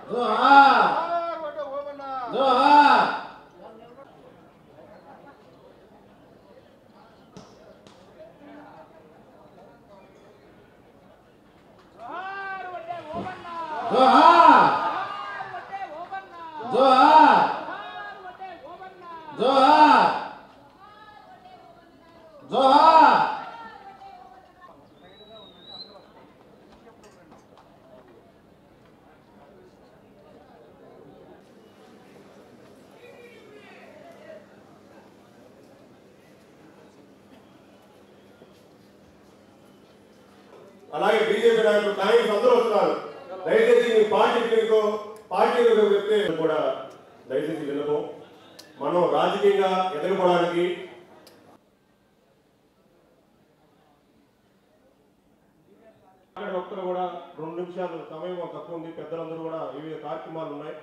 జోహార్ వడ్డే ఓమన్న జోహార్ జోహార్ జోహార్ జోహార్ జోహార్ అలాగే బీజేపీ నాయకులు కాంగ్రెస్ అందరూ వస్తున్నారు దయచేసి మీ పార్టీ మీకో పార్టీ చెప్తే కూడా దయచేసి వినపం మనం రాజకీయంగా ఎదుర్కోవడానికి అక్కడ ఒక్కరు కూడా రెండు నిమిషాలు సమయం తక్కువ ఉంది పెద్దలందరూ కూడా వివిధ కార్యక్రమాలు ఉన్నాయి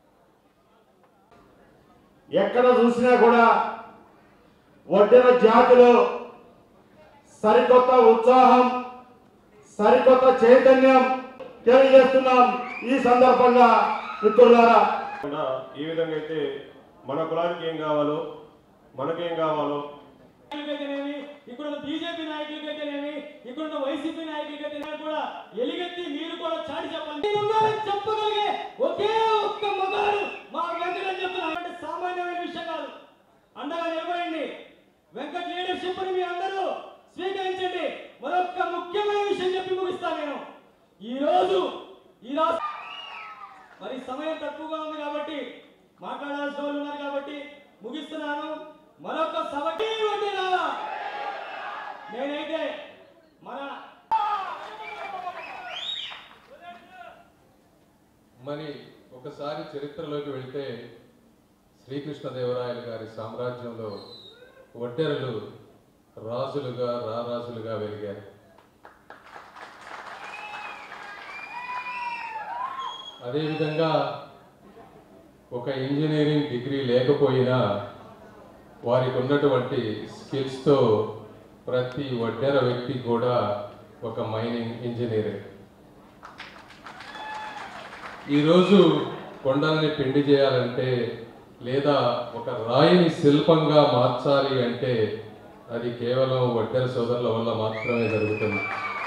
ఎక్కడ చూసినా కూడా వడ్డెర జాతిలో సరికొత్త ఉత్సాహం సరికొత్త చైతన్యం తెలియజేస్తున్నాం ఈ సందర్భంగా మిత్రులారా కూడా ఏ విధంగా అయితే మన కులానికి ఏం కావాలో మనకేం కావాలో నాయకులకైతేనేమి ఇక్కడ ఉన్న బీజేపీ నాయకులకైతేనేమి ఇక్కడ ఉన్న వైసీపీ నాయకులకైతేనేమి కూడా ఎలిగెత్తి మీరు కూడా చాటి చెప్పండి మీరు ఉన్నారని చెప్పగలిగే ఒకే ఒక్క మగాడు మా వెంకట చెప్తున్నారు అంటే సామాన్యమైన విషయం కాదు అండగా నిలబడండి వెంకట లీడర్షిప్ ని మీ అందరూ స్వీకరించండి మరొక ముఖ్యమైన విషయం చెప్పి ముగిస్తాను నేను ఈ రోజు ఈ రాష్ట్ర మరి సమయం తక్కువగా ఉంది కాబట్టి మాట్లాడాల్సిన వాళ్ళు ఉన్నారు కాబట్టి ముగిస్తున్నాను మరొక సభకి వడ్డీరాలా నేనైతే మన మరి ఒకసారి చరిత్రలోకి వెళితే శ్రీకృష్ణదేవరాయలు గారి సామ్రాజ్యంలో ఒడ్డెరలు రాజులుగా రారాజులుగా వెలిగారు అదేవిధంగా ఒక ఇంజనీరింగ్ డిగ్రీ లేకపోయినా వారికి ఉన్నటువంటి స్కిల్స్తో ప్రతి వడ్డెర వ్యక్తి కూడా ఒక మైనింగ్ ఇంజనీరే ఈరోజు కొండల్ని పిండి చేయాలంటే లేదా ఒక రాయిని శిల్పంగా మార్చాలి అంటే అది కేవలం వడ్డెర సోదరుల వల్ల మాత్రమే జరుగుతుంది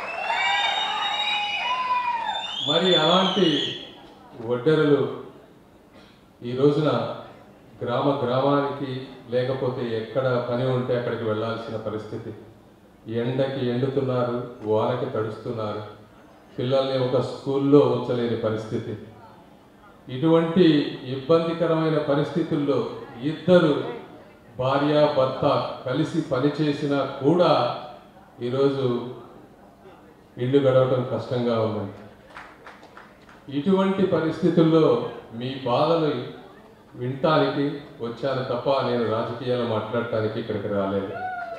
మరి అలాంటి వడ్డెరలు ఈ రోజున గ్రామ గ్రామానికి లేకపోతే ఎక్కడ పని ఉంటే అక్కడికి వెళ్ళాల్సిన పరిస్థితి ఎండకి ఎండుతున్నారు వానకి తడుస్తున్నారు పిల్లల్ని ఒక స్కూల్లో ఉంచలేని పరిస్థితి ఇటువంటి ఇబ్బందికరమైన పరిస్థితుల్లో ఇద్దరు భార్య భర్త కలిసి పనిచేసినా కూడా ఈరోజు ఇల్లు గడవటం కష్టంగా ఉంది ఇటువంటి పరిస్థితుల్లో మీ బాధలు వినటానికి వచ్చాను తప్ప నేను రాజకీయాలు మాట్లాడటానికి ఇక్కడికి రాలేదు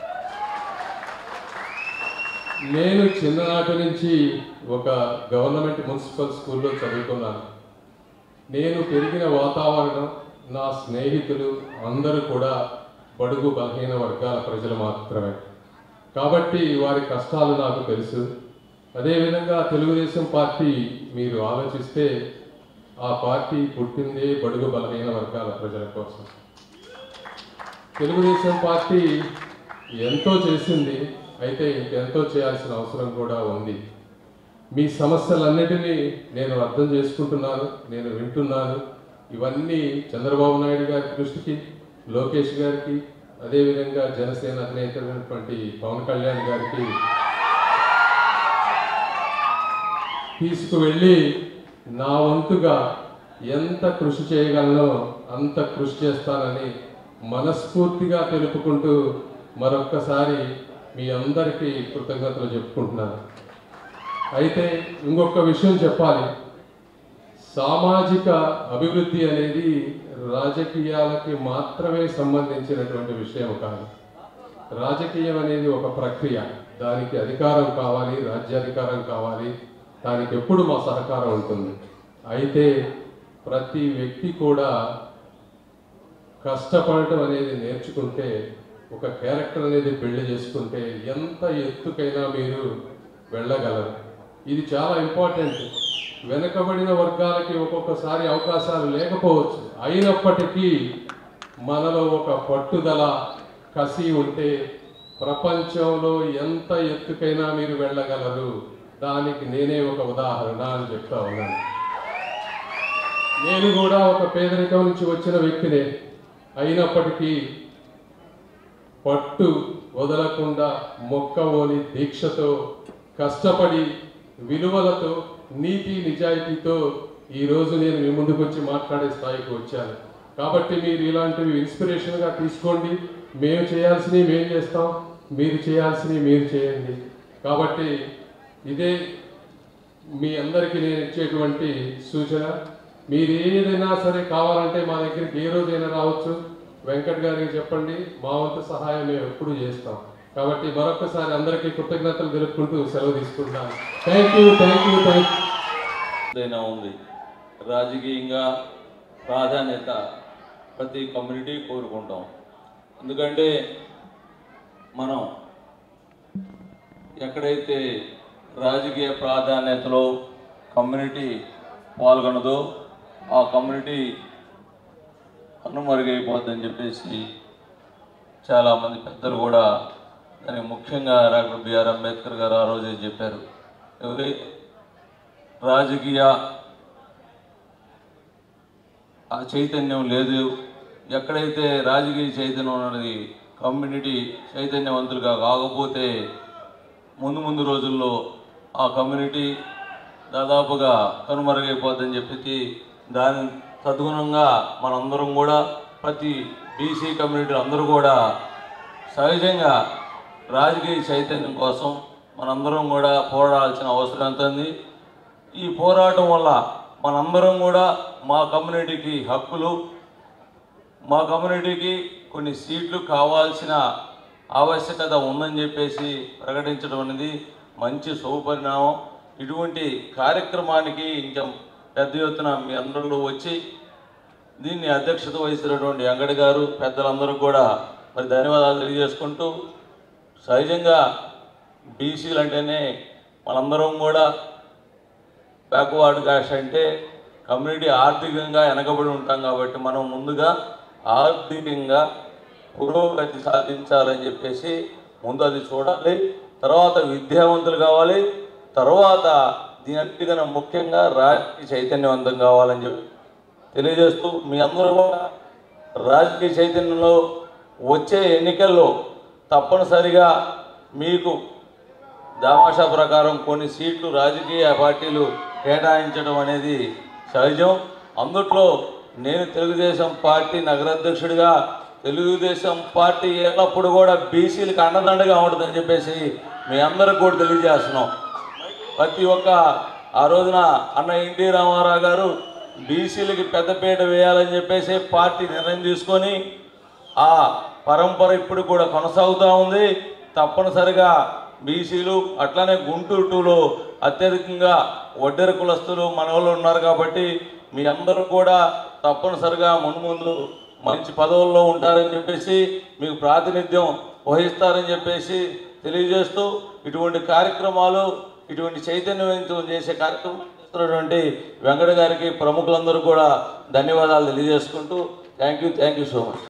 నేను చిన్ననాటి నుంచి ఒక గవర్నమెంట్ మున్సిపల్ స్కూల్లో చదువుకున్నాను నేను పెరిగిన వాతావరణం నా స్నేహితులు అందరూ కూడా బడుగు బలహీన వర్గాల ప్రజలు మాత్రమే కాబట్టి వారి కష్టాలు నాకు తెలుసు అదేవిధంగా తెలుగుదేశం పార్టీ మీరు ఆలోచిస్తే ఆ పార్టీ పుట్టిందే బడుగు బలహీన వర్గాల ప్రజల కోసం తెలుగుదేశం పార్టీ ఎంతో చేసింది అయితే ఇంకెంతో చేయాల్సిన అవసరం కూడా ఉంది మీ సమస్యలన్నిటినీ నేను అర్థం చేసుకుంటున్నాను నేను వింటున్నాను ఇవన్నీ చంద్రబాబు నాయుడు గారి దృష్టికి లోకేష్ గారికి అదేవిధంగా జనసేన అధినేత అయినటువంటి పవన్ కళ్యాణ్ గారికి తీసుకువెళ్ళి నా వంతుగా ఎంత కృషి చేయగలనో అంత కృషి చేస్తానని మనస్ఫూర్తిగా తెలుపుకుంటూ మరొక్కసారి మీ అందరికీ కృతజ్ఞతలు చెప్పుకుంటున్నాను అయితే ఇంకొక విషయం చెప్పాలి సామాజిక అభివృద్ధి అనేది రాజకీయాలకి మాత్రమే సంబంధించినటువంటి విషయం కాదు రాజకీయం అనేది ఒక ప్రక్రియ దానికి అధికారం కావాలి రాజ్యాధికారం కావాలి దానికి ఎప్పుడు మా సహకారం ఉంటుంది అయితే ప్రతి వ్యక్తి కూడా కష్టపడటం అనేది నేర్చుకుంటే ఒక క్యారెక్టర్ అనేది పెళ్లి చేసుకుంటే ఎంత ఎత్తుకైనా మీరు వెళ్ళగలరు ఇది చాలా ఇంపార్టెంట్ వెనుకబడిన వర్గాలకి ఒక్కొక్కసారి అవకాశాలు లేకపోవచ్చు అయినప్పటికీ మనలో ఒక పట్టుదల కసి ఉంటే ప్రపంచంలో ఎంత ఎత్తుకైనా మీరు వెళ్ళగలరు దానికి నేనే ఒక ఉదాహరణ అని చెప్తా ఉన్నాను నేను కూడా ఒక పేదరికం నుంచి వచ్చిన వ్యక్తినే అయినప్పటికీ పట్టు వదలకుండా మొక్కవోని దీక్షతో కష్టపడి విలువలతో నీతి నిజాయితీతో ఈ రోజు నేను మీ ముందుకు వచ్చి మాట్లాడే స్థాయికి వచ్చాను కాబట్టి మీరు ఇలాంటివి ఇన్స్పిరేషన్గా తీసుకోండి మేము చేయాల్సినవి మేము చేస్తాం మీరు చేయాల్సినవి మీరు చేయండి కాబట్టి ఇదే మీ అందరికీ నేను ఇచ్చేటువంటి సూచన మీరు ఏదైనా సరే కావాలంటే మా దగ్గరికి ఏ రోజైనా రావచ్చు వెంకట్ గారికి చెప్పండి మా వంతు సహాయం మేము ఎప్పుడు చేస్తాం కాబట్టి మరొకసారి అందరికీ కృతజ్ఞతలు తెలుపుకుంటూ సెలవు తీసుకుంటాను thank you thank you thank ఏదైనా ఉంది రాజకీయంగా ప్రాధాన్యత ప్రతి కమ్యూనిటీ కోరుకుంటాం ఎందుకంటే మనం ఎక్కడైతే రాజకీయ ప్రాధాన్యతలో కమ్యూనిటీ పాల్గొనదో ఆ కమ్యూనిటీ కనుమరుగైపోద్దని చెప్పేసి చాలామంది పెద్దలు కూడా దానికి ముఖ్యంగా డాక్టర్ బిఆర్ అంబేద్కర్ గారు ఆ రోజే చెప్పారు ఎవరి రాజకీయ ఆ చైతన్యం లేదు ఎక్కడైతే రాజకీయ చైతన్యం ఉన్నది కమ్యూనిటీ చైతన్యవంతులుగా కాకపోతే ముందు ముందు రోజుల్లో ఆ కమ్యూనిటీ దాదాపుగా కనుమరుగైపోద్దని చెప్పి దాని తదనుగుణంగా మనందరం కూడా ప్రతి బీసీ కమ్యూనిటీ అందరూ కూడా సహజంగా రాజకీయ చైతన్యం కోసం మనందరం కూడా పోరాడాల్సిన అవసరం ఎంత ఉంది ఈ పోరాటం వల్ల మనందరం కూడా మా కమ్యూనిటీకి హక్కులు మా కమ్యూనిటీకి కొన్ని సీట్లు కావాల్సిన ఆవశ్యకత ఉందని చెప్పేసి ప్రకటించడం అనేది మంచి శుభపరిణామం ఇటువంటి కార్యక్రమానికి ఇంకా పెద్ద ఎత్తున మీ అందరూ వచ్చి దీన్ని అధ్యక్షత వహిస్తున్నటువంటి వెంకట గారు పెద్దలందరూ కూడా మరి ధన్యవాదాలు తెలియజేసుకుంటూ సహజంగా బీసీలు అంటేనే మనందరం కూడా బ్యాక్వర్డ్ క్యాష్ అంటే కమ్యూనిటీ ఆర్థికంగా వెనకబడి ఉంటాం కాబట్టి మనం ముందుగా ఆర్థికంగా పురోగతి సాధించాలని చెప్పేసి ముందు అది చూడాలి తర్వాత విద్యావంతులు కావాలి తర్వాత దీని అన్నిటికన్నా ముఖ్యంగా రాజకీయ చైతన్యవంతం కావాలని చెప్పి తెలియజేస్తూ మీ అందరూ కూడా రాజకీయ చైతన్యంలో వచ్చే ఎన్నికల్లో తప్పనిసరిగా మీకు దామాషా ప్రకారం కొన్ని సీట్లు రాజకీయ పార్టీలు కేటాయించడం అనేది సహజం అందుట్లో నేను తెలుగుదేశం పార్టీ నగరాధ్యక్షుడిగా తెలుగుదేశం పార్టీ ఎల్లప్పుడు కూడా బీసీలకు అండదండగా ఉంటుందని చెప్పేసి మీ అందరికి కూడా తెలియజేస్తున్నాం ప్రతి ఒక్క ఆ రోజున అన్న ఎన్టీ రామారావు గారు బీసీలకి పెద్దపీట వేయాలని చెప్పేసి పార్టీ నిర్ణయం తీసుకొని ఆ పరంపర ఇప్పుడు కూడా కొనసాగుతూ ఉంది తప్పనిసరిగా బీసీలు అట్లానే గుంటూరు టూలో అత్యధికంగా ఒడ్డెర కులస్తులు మన వాళ్ళు ఉన్నారు కాబట్టి మీ అందరూ కూడా తప్పనిసరిగా మున్ముందు మంచి పదవుల్లో ఉంటారని చెప్పేసి మీకు ప్రాతినిధ్యం వహిస్తారని చెప్పేసి తెలియజేస్తూ ఇటువంటి కార్యక్రమాలు ఇటువంటి చైతన్యవంతం చేసే కార్యక్రమం చేస్తున్నటువంటి వెంకట గారికి ప్రముఖులందరూ కూడా ధన్యవాదాలు తెలియజేసుకుంటూ thank you thank you so much